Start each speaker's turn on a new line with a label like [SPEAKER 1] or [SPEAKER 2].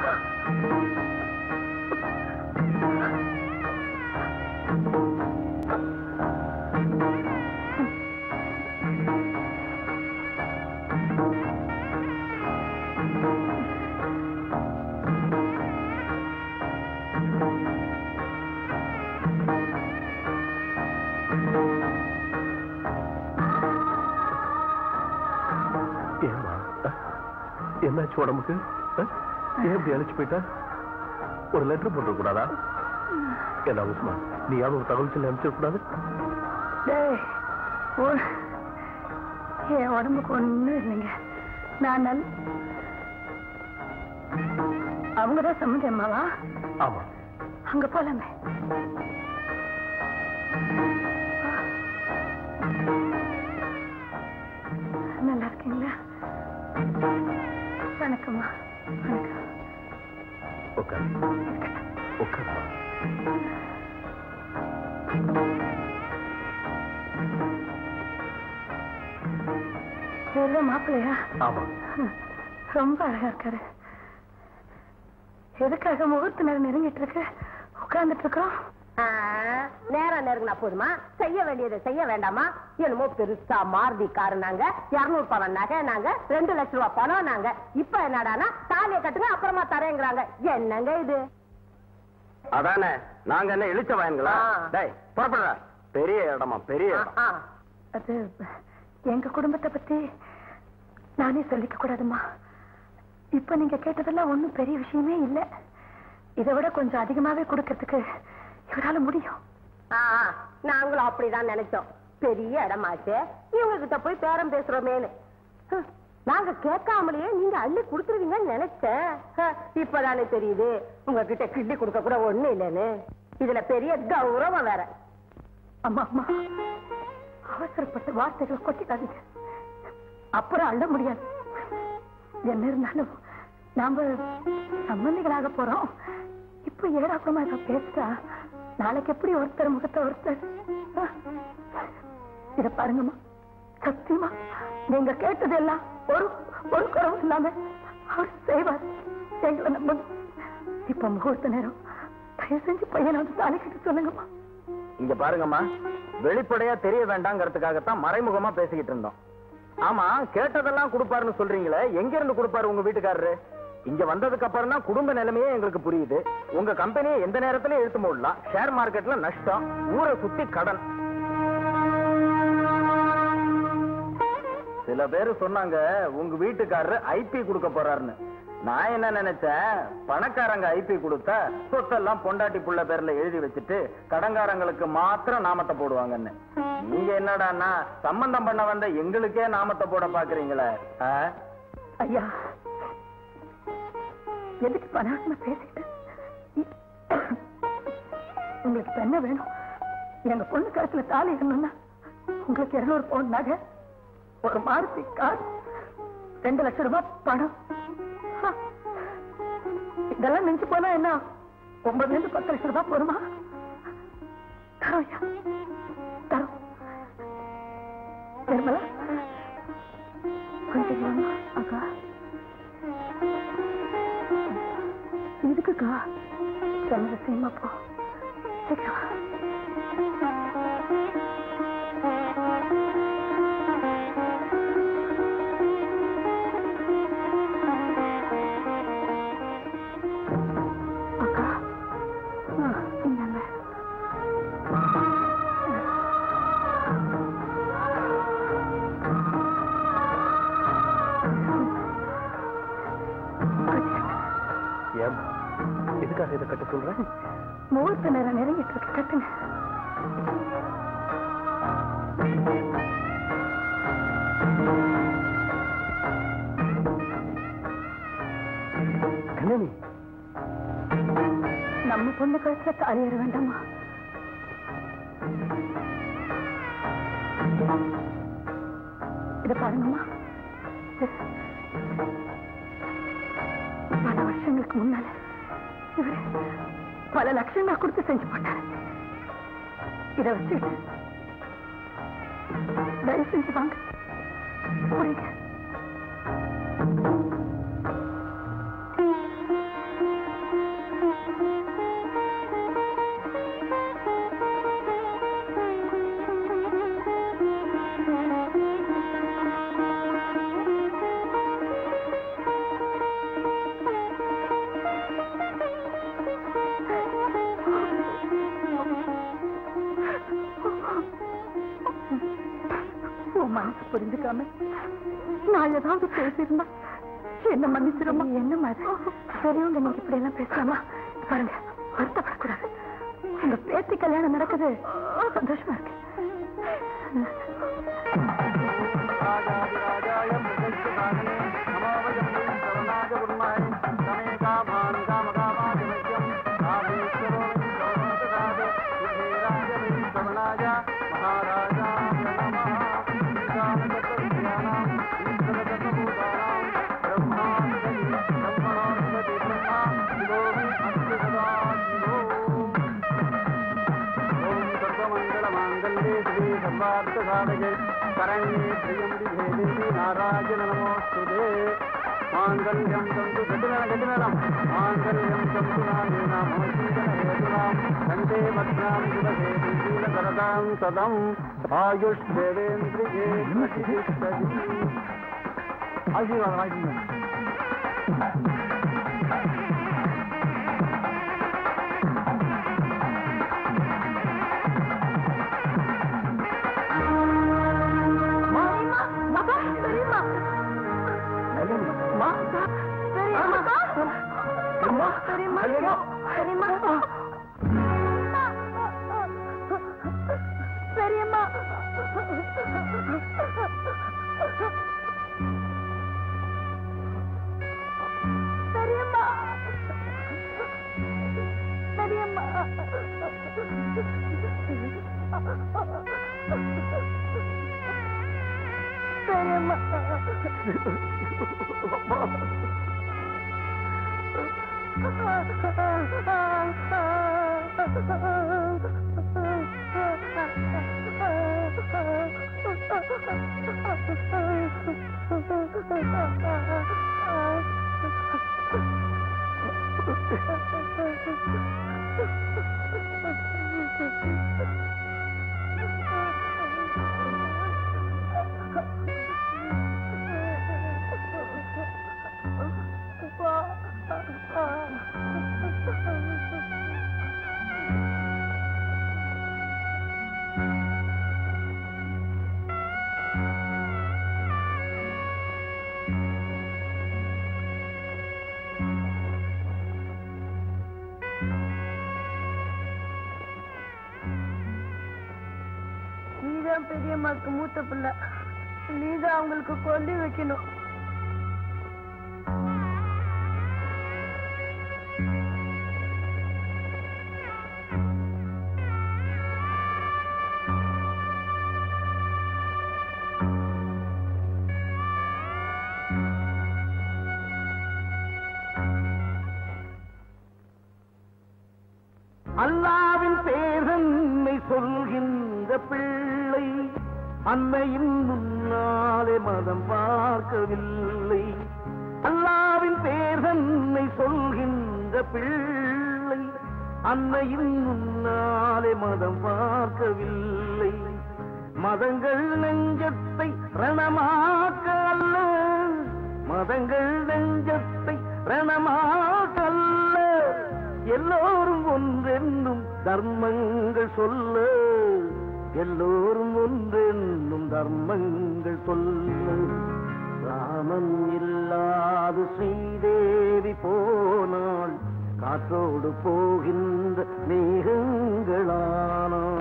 [SPEAKER 1] ஏமா என்னாச்சு உடம்புக்கு அஹ்? ஏன் இப்படி அழைச்சு போயிட்டா ஒரு லெட்டர் போட்டு கூடாதா என்ன உஸ்மான் நீ யாரும் ஒரு தகவல் சொல்லி அனுப்பிச்சிட கூடாது
[SPEAKER 2] டேய், ஒரு- என் உடம்புக்கு ஒண்ணும் இல்லைங்க நான் நல் அவங்கதான் சம்மந்தி அம்மாவா
[SPEAKER 1] ஆமா
[SPEAKER 2] அங்க போலாமே நல்லா இருக்கீங்களா வணக்கம்மா வணக்கம்
[SPEAKER 1] உட்கார் உட்கார்
[SPEAKER 2] எவ்வளோ மாப்பிள்ளையா
[SPEAKER 1] ஆமா
[SPEAKER 2] ரொம்ப அழகா இருக்காரு எதுக்காக முகூர்த்த நேரம் நெருங்கிட்டு இருக்கு உட்கார்ந்துட்டு இருக்கிறோம்
[SPEAKER 3] ஆ, நேரம் நெருங்கினா போதுமா செய்ய வேண்டியதை செய்ய வேண்டாமா என்னமோ பெருசா மாருதி காரு நாங்க இருநூறு பவன் நகை நாங்க ரெண்டு லட்சம் ரூபாய் பணம் நாங்க இப்ப என்னடானா தாலியை கட்டுங்க அப்புறமா தரேங்கிறாங்க என்னங்க இது
[SPEAKER 4] அதானே நாங்க என்ன இழிச்ச வாயன்களா
[SPEAKER 3] ஆ.
[SPEAKER 4] டேய் புறப்படுற பெரிய இடமா பெரிய
[SPEAKER 3] ஆ,
[SPEAKER 4] இடம்
[SPEAKER 3] ஆ.
[SPEAKER 2] அது எங்க குடும்பத்தை பத்தி நானே சொல்லிக்க கூடாதுமா இப்ப நீங்க கேட்டதெல்லாம் ஒண்ணும் பெரிய விஷயமே இல்ல இதை விட கொஞ்சம் அதிகமாவே கொடுக்கறதுக்கு இவரால முடியும்
[SPEAKER 3] ஆ, ஆ. நாங்களும் அப்படிதான் நினைச்சோம் பெரிய இடமாச்சே இவங்க கிட்ட போய் பேரம் பேசுறோமேனு ஹம், நாங்க கேட்காமலேயே நீங்க அள்ளி கொடுத்துருவீங்கன்னு நினைச்சேன் ஹ, இப்பதானே தெரியுது உங்ககிட்ட கிள்ளி கொடுக்க கூட ஒண்ணு இல்லைன்னு இதுல பெரிய கௌரவம் வேற
[SPEAKER 2] அம்மா அம்மா அவசரப்பட்ட வார்த்தைகள் கொட்டிக்காதீங்க அப்புறம் அள்ள முடியாது என்ன இருந்தாலும் நாம சம்பந்திகளாக போறோம் இப்ப ஏடாக்குமா இத பேசுறா நாளைக்கு எப்படி ஒருத்தர் முகத்தை ஒருத்தர் ஆ? இத பாருங்கம்மா சத்தியமா நீங்க கேட்டதெல்லாம் ஒரு ஒரு குறவும் இல்லாம அவர் செய்வார் எங்களை நம்புங்க இப்ப முகூர்த்த நேரம் தயவு செஞ்சு பையனை வந்து தாலி கட்ட சொல்லுங்கம்மா
[SPEAKER 4] இங்க பாருங்கம்மா வெளிப்படையா தெரிய வேண்டாங்கிறதுக்காகத்தான் மறைமுகமா பேசிக்கிட்டு இருந்தோம் ஆமா கேட்டதெல்லாம் கொடுப்பாருன்னு சொல்றீங்களே எங்க இருந்து கொடுப்பாரு உங்க வீட்டுக்காரரு இங்க வந்ததுக்கு அப்புறம் தான் குடும்ப நிலைமையே எங்களுக்கு புரியுது உங்க கம்பெனியை எந்த நேரத்திலயும் இழுத்து மூடலாம் ஷேர் மார்க்கெட்ல நஷ்டம் ஊரை சுத்தி கடன் சில பேர் சொன்னாங்க உங்க வீட்டுக்காரரு ஐபி கொடுக்க போறாருன்னு நான் என்ன நினைச்சேன் பணக்காரங்க ஐபி கொடுத்தா சொத்தெல்லாம் பொண்டாட்டி புள்ள பேர்ல எழுதி வச்சுட்டு கடன்காரங்களுக்கு மாத்திரம் நாமத்தை போடுவாங்கன்னு நீங்க என்னடான்னா சம்பந்தம் பண்ண வந்த எங்களுக்கே நாமத்தை போட பாக்குறீங்களே ஆ?
[SPEAKER 2] ஐயா எதுக்கு பணம் பேசிட்டு உங்களுக்கு இப்ப என்ன வேணும் எங்க பொண்ணு கருத்துல தாலி இருக்கணும்னா உங்களுக்கு இருநூறு பவுன் நகை ஒரு மாருதி கார் ரெண்டு லட்சம் ரூபாய் பணம் ஹ. இதெல்லாம் நெஞ்சு போனா என்ன ஒன்பதுல இருந்து பத்து லட்சம் ரூபாய் போருமா தரோம் ஐயா தரோம் நிர்மலா கொஞ்சம் வாம்மா, அக்கா இதுக்குக்கா சொன்னது செய்யுமா போ சீக்கிரம் வா. அக்கா ஆ, இந்தாங்க
[SPEAKER 1] ஏன் எதுக்காக இதை கட்ட சொல்றேன்
[SPEAKER 2] முகூர்த்த நேரம் நெருங்கிட்டு இருக்கு கட்டுங்க
[SPEAKER 1] கண்ணனி
[SPEAKER 2] நம்ம பொண்ணு கழுத்துல தாலி ஏற வேண்டாமா இத பாருங்கம்மா பல வருஷங்களுக்கு முன்னால இவரு பல லட்சங்கள் கொடுத்து செஞ்சு போட்டாரு இத வச்சுட்டு தயவு செஞ்சு வாங்க புரியுங்க என் மனசு புரிஞ்சுக்காம நான் ஏதாவது பேசியிருந்தா என்ன மன்னிச்சிருமா என்ன மாதிரி பெரியவங்க நீங்க இப்படி எல்லாம் பேசலாமா பாருங்க வருத்தப்படக்கூடாது உங்க பேத்தி கல்யாணம் நடக்குது சந்தோஷமா இருக்கு
[SPEAKER 5] கரண்யே பிரியமுடி தேவி நாராயண நமோஸ்துதே மாங்கல்யம் தந்து கட்டுநலம் கட்டுநலம் மாங்கல்யம் தந்து நாமே நாம சீதன ஹேதுனாம் கண்டே பத்ராம் சுபகே சீலகரதாம் சதம் ஆயுஷ் தேவேந்திரியே ஆசீர்வாதம் ஆசீர்வாதம்
[SPEAKER 2] நீதான் பெரியம்மாக்கு மூத்த பிள்ளை நீதான் அவங்களுக்கு கொல்லி வைக்கணும்
[SPEAKER 5] அல்லாவின் பேரன்மை சொல்கின்ற பிள்ளை அன்னையின் முன்னாலே மதம் பார்க்கவில்லை அல்லாவின் பேரன்மை சொல்கின்ற பிள்ளை அன்னையின் முன்னாலே மதம் பார்க்கவில்லை மதங்கள் நெஞ்சத்தை ரணமாக்க அல்ல மதங்கள் நெஞ்சத்தை ரணமாக்க அல்ல எல்லோரும் ஒன்றென்னும் தர்மங்கள் சொல்ல எல்லோரும் ஒன்றென்னும் தர்மங்கள் சொல்ல ராமன் இல்லாது ஸ்ரீதேவி போனாள் காற்றோடு போகின்ற மேகங்களானாள்